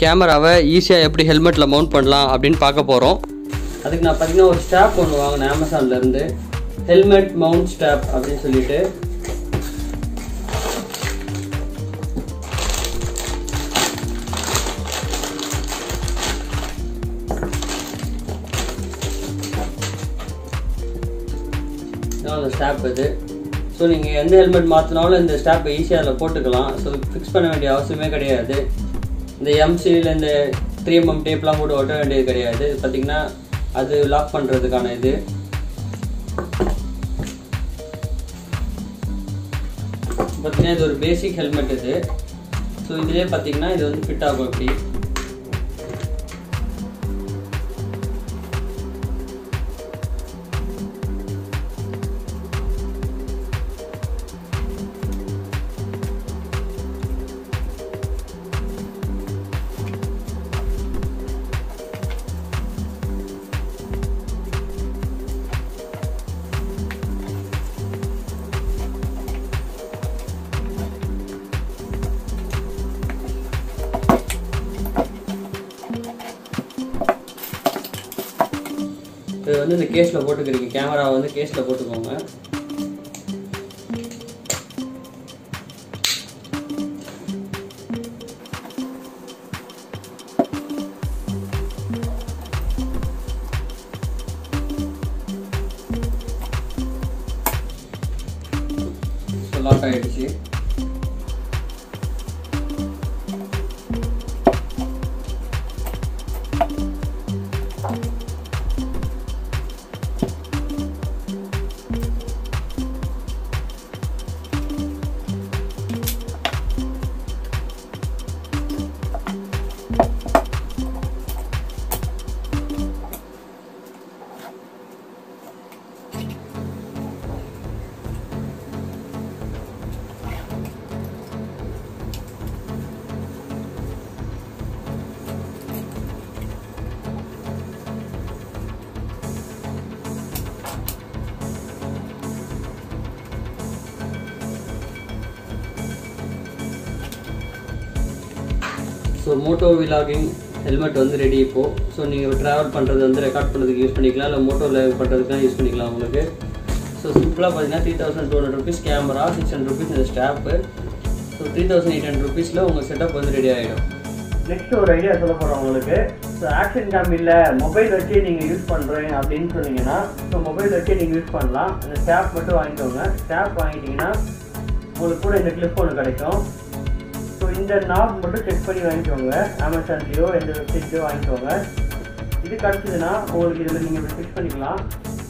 கேமராவை ஈஸியாக எப்படி ஹெல்மெட்டில் மவுண்ட் பண்ணலாம் அப்படின்னு பார்க்க போகிறோம் அதுக்கு நான் பார்த்தீங்கன்னா ஒரு ஸ்டாப் ஒன்று வாங்கினேன் அமேசான்லேருந்து ஹெல்மெட் மவுண்ட் ஸ்டாப் அப்படின்னு சொல்லிட்டு இதான் அந்த ஸ்டாப் இது ஸோ நீங்கள் எந்த ஹெல்மெட் மாற்றினாலும் இந்த ஸ்டாப்பை ஈஸியாக அதில் போட்டுக்கலாம் ஸோ ஃபிக்ஸ் பண்ண வேண்டிய அவசியமே கிடையாது இந்த எம்சியில் இந்த த்ரீ எம்எம் டேப்லாம் போட்டு ஒட்ட வேண்டியது கிடையாது இது பார்த்தீங்கன்னா அது லாக் பண்ணுறதுக்கான இது பார்த்தீங்கன்னா இது ஒரு பேசிக் ஹெல்மெட் இது ஸோ இதுலேயே பார்த்தீங்கன்னா இது வந்து ஃபிட் ஆகும் இப்படி இது வந்து இந்த கேஸில் போட்டுக்கிறீங்க கேமரா வந்து கேஸில் போட்டுக்கோங்க லாக் ஆயிடுச்சு ஸோ மோட்டோ விலாகிங் ஹெல்மெட் வந்து ரெடி இப்போது ஸோ நீங்கள் ட்ராவல் பண்ணுறது வந்து ரெக்கார்ட் பண்ணுறதுக்கு யூஸ் பண்ணிக்கலாம் இல்லை மோட்டோவில் பண்ணுறதுக்குலாம் யூஸ் பண்ணிக்கலாம் உங்களுக்கு ஸோ சிம்பிளாக பார்த்தீங்கன்னா three thousand two hundred rupees camera six hundred rupees இந்த stop so three thousand eight hundred ருபீஸில் உங்கள் செட்டப் வந்து ரெடி ஆகிடும் நெக்ஸ்ட் ஒரு ஐடியா சொல்ல போகிறோம் உங்களுக்கு ஸோ ஆக்ஷன் கேம் இல்லை மொபைல் வச்சு நீங்கள் யூஸ் பண்ணுறேன் அப்படின்னு சொன்னீங்கன்னா ஸோ மொபைல் வச்சு நீங்கள் யூஸ் பண்ணலாம் இந்த ஸ்டாப் மட்டும் வாங்கிக்கோங்க ஸ்டாப் வாங்கிட்டீங்கன்னா உங்களுக்கு கூட இந்த கிளிப் ஒன்று கிடைக்கும் ஸோ இந்த நாப் மட்டும் செக் பண்ணி வாங்கிக்கோங்க அமேசான்லேயோ எந்த வெப்சைட்லையோ வாங்கிக்கோங்க இது கிடச்சிதுன்னா உங்களுக்கு இதில் நீங்கள் இப்படி ஃபிக்ஸ் பண்ணிக்கலாம்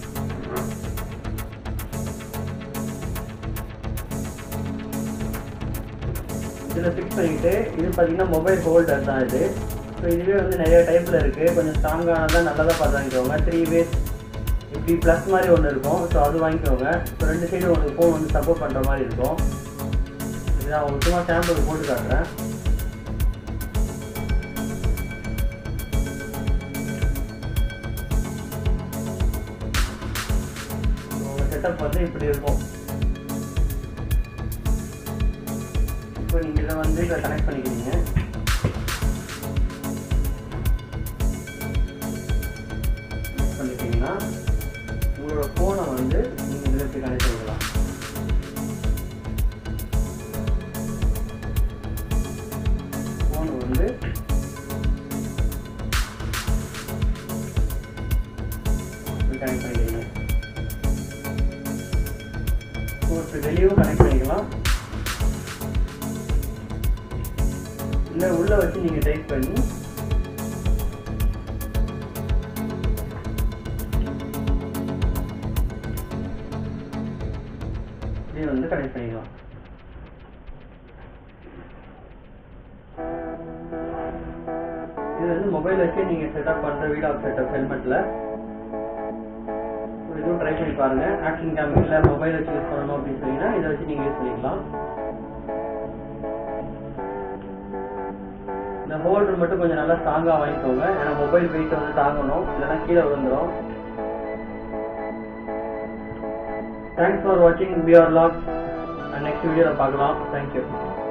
இதில் ஃபிக்ஸ் பண்ணிக்கிட்டு இது பார்த்தீங்கன்னா மொபைல் ஹோல்டர் தான் இது ஸோ இதுவே வந்து நிறைய டைப்பில் இருக்குது கொஞ்சம் ஸ்ட்ராங்கானதாக நல்லதாக பார்த்து வாங்கிக்கோங்க த்ரீ வேஸ் இப்படி ப்ளஸ் மாதிரி ஒன்று இருக்கும் ஸோ அது வாங்கிக்கோங்க ஸோ ரெண்டு சைடு உங்களுக்கு ஃபோன் வந்து சப்போர்ட் பண்ணுற மாதிரி இருக்கும் இதுதான் உங்களுக்கு சும்மா சாம்பிள் போட்டு காட்டுறேன் உங்கள் செட்டப் வந்து இப்படி இருக்கும் இப்போ நீங்கள் இதை வந்து இதை கனெக்ட் பண்ணிக்கிறீங்க Connect பண்ணிட்டீங்கன்னா உங்களோட ஃபோனை வந்து நீங்கள் இதில் எப்படி கனெக்ட் பண்ணிக்கலாம் ஃபோனை வந்து கனெக்ட் பண்ணிக்கிறீங்க இப்போ வெளியும் கனெக்ட் பண்ணிக்கலாம் இல்லை உள்ள வச்சு நீங்கள் டைப் பண்ணி இப்படியே வந்து கனெக்ட் பண்ணிக்கலாம் இது வந்து மொபைல் வச்சு நீங்கள் செட்டப் பண்ணுற வீடாக் செட்டப் ஹெல்மெட்டில் இதுவும் ட்ரை பண்ணி பாருங்க ஆக்ஷன் கேம் இல்லை மொபைல் வச்சு யூஸ் பண்ணணும் அப்படின்னு சொன்னீங்கன்னா இதை வச்சு நீங்கள் யூஸ் பண்ணிக்கலாம் இந்த ஹோல்டர் மட்டும் கொஞ்சம் நல்லா ஸ்ட்ராங்காக வாங்கிக்கோங்க ஏன்னா மொபைல் வெயிட் வந்து தாங்கணும் இல்லைன்னா கீழே விழுந்துரும் தேங்க்ஸ் ஃபார் வாட்சிங் பிஆர் லாக் நெக்ஸ்ட் வீடியோவில் பார்க்கலாம் தேங்க்யூ